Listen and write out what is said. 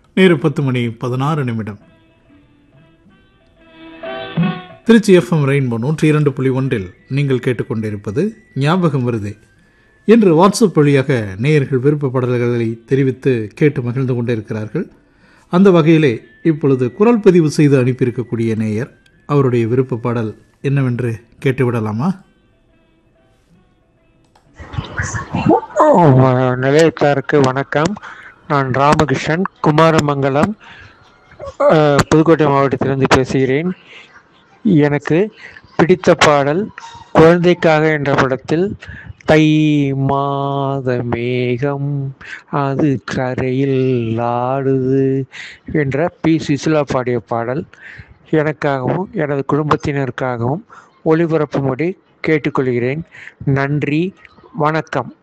நேரு பத்து மணி பதினாறு நிமிடம் திருச்சி எஃப்எம் ரெயின்போ நூற்றி இரண்டு புள்ளி ஒன்றில் நீங்கள் கேட்டுக்கொண்டிருப்பது ஞாபகம் வருதே இன்று வாட்ஸ்அப் வழியாக நேயர்கள் விருப்ப பாடல்களை தெரிவித்து கேட்டு மகிழ்ந்து கொண்டிருக்கிறார்கள் அந்த வகையிலே இப்பொழுது குரல் பதிவு செய்து அனுப்பியிருக்கக்கூடிய நேயர் அவருடைய விருப்ப பாடல் என்னவென்று கேட்டுவிடலாமா வ- நிலையத்தாருக்கு வணக்கம் நான் ராமகிருஷ்ணன் குமாரமங்கலம் அஹ், புதுக்கோட்டை மாவட்டத்திலிருந்து பேசுகிறேன் எனக்கு பிடித்த பாடல் குழந்தைக்காக என்ற படத்தில் தை மாத மேகம் அது கரையில் ஆடுது என்ற பி சுசிலா பாடிய பாடல் எனக்காகவும் எனது குடும்பத்தினருக்காகவும் ஒளிபரப்பும்படி கேட்டுக்கொள்கிறேன் நன்றி வணக்கம்